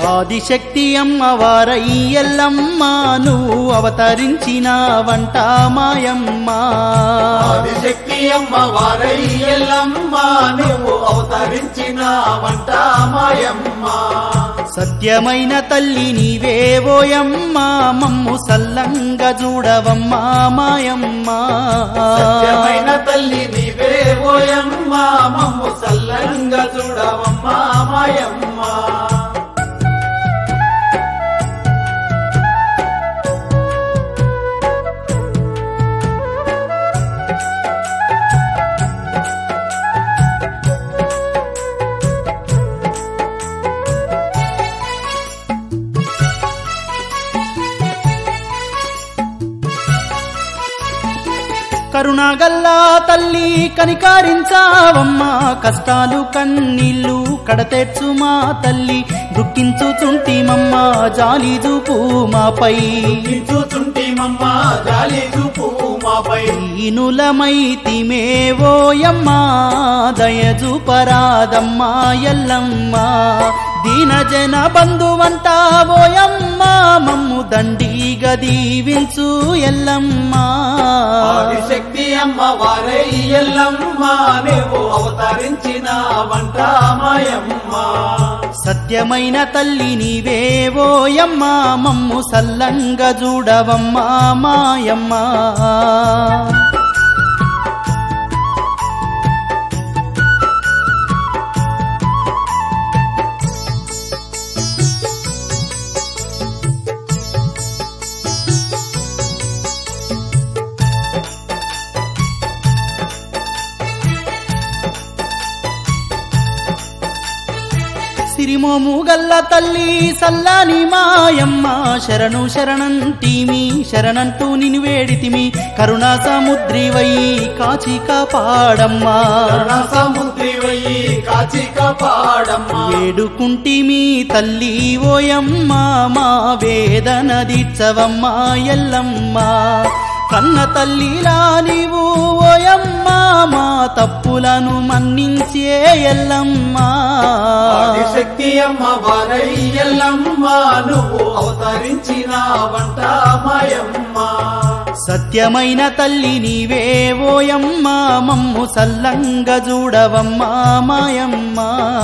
ఆదిశక్తి అమ్మవారై ఎల్లమ్మ నువ్వు అవతరించిన వంట మాయమ్మ ఆదిశక్తి అమ్మ వారై ఎల్లమ్మ నువ్వు అవతరించిన వంట మాయమ్మ సత్యమైన తల్లి నీవే ఓయమ్మ మమ్ము సల్లంగా చూడవమ్మా మాయమ్మ సత్యమైన తల్లి నీవే ఓయమ్మ మమ్ము సల్లంగా చూడవమ్మ మాయమ్మ కరుణాగల్లా తల్లి కనికారించావమ్మా కష్టాలు కన్నీళ్ళు కడతెచ్చు మా తల్లి దుఃఖించుచుంటిమమ్మ జాలి చూపు మాపై చూచుంటిమమ్మ జాలి చూపు మాపై ఈనులమైతిమే ఓయమ్మా దయజూపరాదమ్మా ఎల్లమ్మ దీన జన బంధువంట ఓయమ్మ మమ్ము దండిగా దీవించు ఎల్లమ్మా ఆదిశక్తి అమ్మ వారై ఎల్లమ్మ నువ్వు అవతరించిన వంట మాయమ్మ సత్యమైన తల్లి నీవే ఓయమ్మ మమ్ము సల్లంగా చూడవమ్మా మాయమ్మ సిరిమోము గల్ల తల్లి సల్లాని మాయమ్మ శరణు శరణంటిమి శరణంటూ నిన్ను వేడితిమి కరుణా సముద్రివై కాచి కాపాడమ్మా కరుణ సముద్రి వయ్యి కాచి కాపాడమ్మ వేడుకుంటిమి తల్లి ఓయమ్మ మా వేదన దీర్చవమ్మా ఎల్లమ్మ కన్న తల్లిలా నీవు ఓయమ్మ మా తప్పులను మన్నించే ఎల్లమ్మ ఆదిశక్తి అమ్మ వారై ఎల్లమ్మ నువ్వు అవతరించిన వంట మాయమ్మ సత్యమైన తల్లి నీవే ఓయమ్మ మమ్ము సల్లంగా చూడవమ్మా మాయమ్మ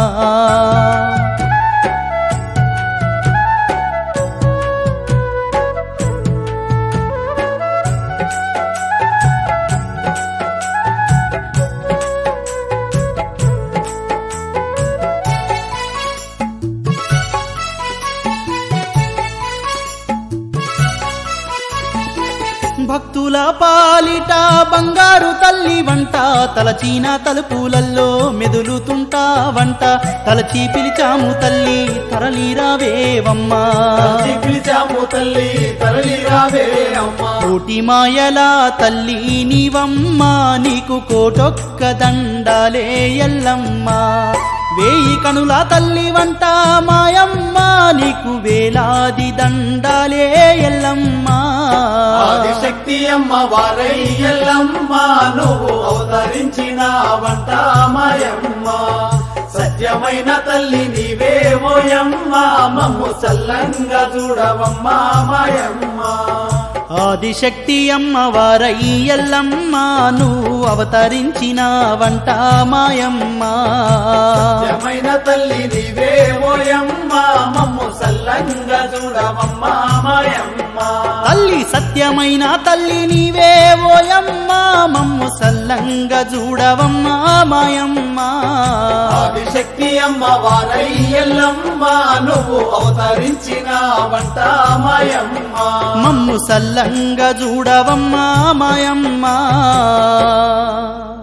భక్తుల పాలిట బంగారు తల్లి వంట తలచీన తలుపులల్లో మెదులుతుంటా వంట తలచి పిలిచాము తల్లి తరలిరావేవమ్మా తల్లి పిలిచాము తల్లి తరలి రావే అమ్మ కోటి మాయల తల్లి నీవమ్మ నీకు కోటొక్క దండాలే ఎల్లమ్మ వేయి కనుల తల్లి వంట మాయమ్మ నీకు వేలాది దండాలే ఎల్లమ్మ ఆదిశక్తి అమ్మ వారై ఎల్లమ్మ నువ్వు అవతరించిన వంట మాయమ్మ సత్యమైన తల్లి నీవే ఓయమ్మ మమ్ము సల్లంగా చూడవమ్మ మాయమ్మ ఆదిశక్తి అమ్మవారై ఎల్లమ్మ నువ్వు అవతరించిన వంట మాయమ్మ సత్యమైన తల్లి నీవే ఓయమ్మ మమ్ము సల్లంగా చూడవమ్మ మాయమ్మ తల్లి సత్యమైన తల్లి నీవే ఓయమ్మ మమ్ము సల్లంగా చూడవమ్మా మాయమ్మ ఆదిశక్తి అమ్మ వారై ఎల్లమ్మ నువ్వు అవతరించిన వంట మాయమ్మ మమ్ము సల్లంగా చూడవమ్మా మాయమ్మ